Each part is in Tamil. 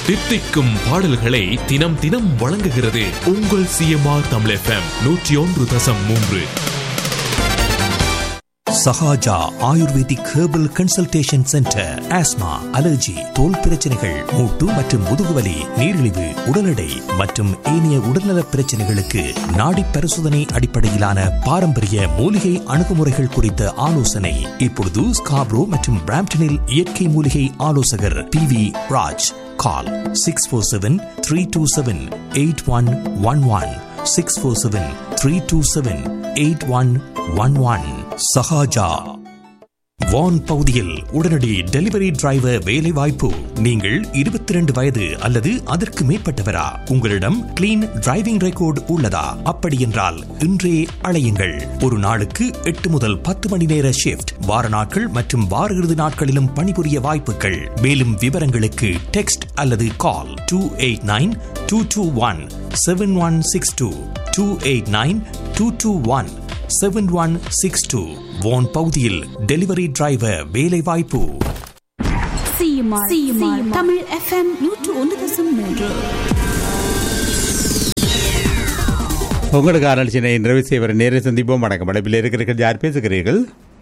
தித்திக்கும் பாடல்களை தினம் தினம் வழங்குகிறது உங்கள் சிஎம்ஆர் தமிழ் எஃப்எம் நூற்றி ஒன்று தசம் மூன்று Sahaja ayurvedic herbal consultation centre asthma allergy தோல் பிரச்சனைகள் மூட்டு மற்றும் முதுகுவலி நீரிழிவு உடல் எடை மற்றும் ஏனைய உடல்நலப் பிரச்சனைகளுக்கு நாடி பரிசோதனை அடிப்படையிலான பாரம்பரிய மூலிகை அணுகுமுறைகள் குறித்த ஆலோசனை இப்பொழுது ஸ்காப்ரோ மற்றும் பிராம்டனில் இயற்கை மூலிகை ஆலோசகர் P V Raj call six four seven three two seven eight one one one six four seven three two seven eight one one one Sahaja Vaughan பகுதியில் உடனடி டெலிவரி டிரைவர் வேலை வாய்ப்பு நீங்கள் இருபத்தி ரெண்டு வயது அல்லது அதற்கு மேற்பட்டவரா உங்களிடம் கிளீன் டிரைவிங் ரெக்கார்டு உள்ளதா அப்படி என்றால் இன்றே அழையுங்கள் ஒரு நாளுக்கு எட்டு முதல் பத்து மணி நேர ஷிப்ட் வார நாட்கள் மற்றும் வார இறுதி நாட்களிலும் பணிபுரிய வாய்ப்புகள் மேலும் விவரங்களுக்கு டெக்ஸ்ட் அல்லது call two eight nine two two one seven one six two two eight nine two two one seven one six two Vaughan பகுதியில் டெலிவரி டிரைவர் வேலை வாய்ப்பு சிஎம்ஆர் சிஎம்ஆர் தமிழ் எஃப்எம் நூற்று ஒன்று தசம் மூன்று உங்களுக்கு ஆராய்ச்சினை நிறைவு செய்வரை நேரில் சந்திப்போம் வணக்கம் அழைப்பில் இருக்கிறீர்கள் யார் பேசுகிறீர்கள்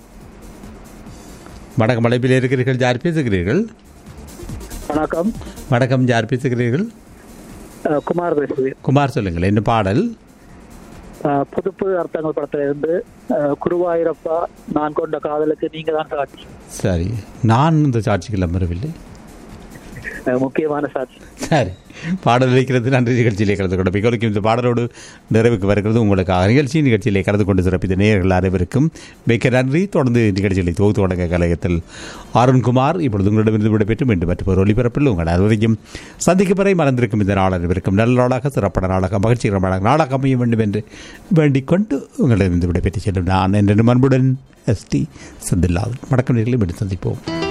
வணக்கம் அழைப்பில் இருக்கிறீர்கள் யார் பேசுகிறீர்கள் வணக்கம் வணக்கம் யார் பேசுகிறீர்கள் அஹ் குமார் பேசுகிறேன் குமார் சொல்லுங்கள் என்ன பாடல் அஹ் புது புது அர்த்தங்கள் படத்துல இருந்து அஹ் குருவாயூரப்பா நான் கொண்ட காதலுக்கு நீங்க தான் சாட்சி சரி நான் இந்த சாட்சிகள் அமரவில்லை அஹ் முக்கியமான சாட்சி சரி பாடல் வைக்கிறது நன்றி நிகழ்ச்சியிலே கலந்து கொண்டு மிகவும் இந்த பாடலோடு நிறைவுக்கு வருகிறது உங்களுக்காக நிகழ்ச்சி நிகழ்ச்சியிலே கலந்து கொண்டு சிறப்பித்த நேயர்கள் அனைவருக்கும் மிக்க நன்றி தொடர்ந்து நிகழ்ச்சிகளை தொகுத்து தொடங்க கழகத்தில் அருண்குமார் இப்பொழுது உங்களிடமிருந்து விடைபெற்று மீண்டும் மற்றொரு ஒளிபரப்பில் உங்கள் அனைவரையும் சந்திக்கும் வரை மறந்திருக்கும் இந்த நாள் அனைவருக்கும் நல்ல நாளாக சிறப்பான நாளாக மகிழ்ச்சிகரமான நாளாக அமைய வேண்டும் என்று வேண்டிக் கொண்டு உங்களிடமிருந்து விடைபெற்று செல்லும் நான் என்ற அன்புடன் எஸ்டி செந்தில்லாதன் வணக்கம் நேர்களை மீண்டும் சந்திப்போம்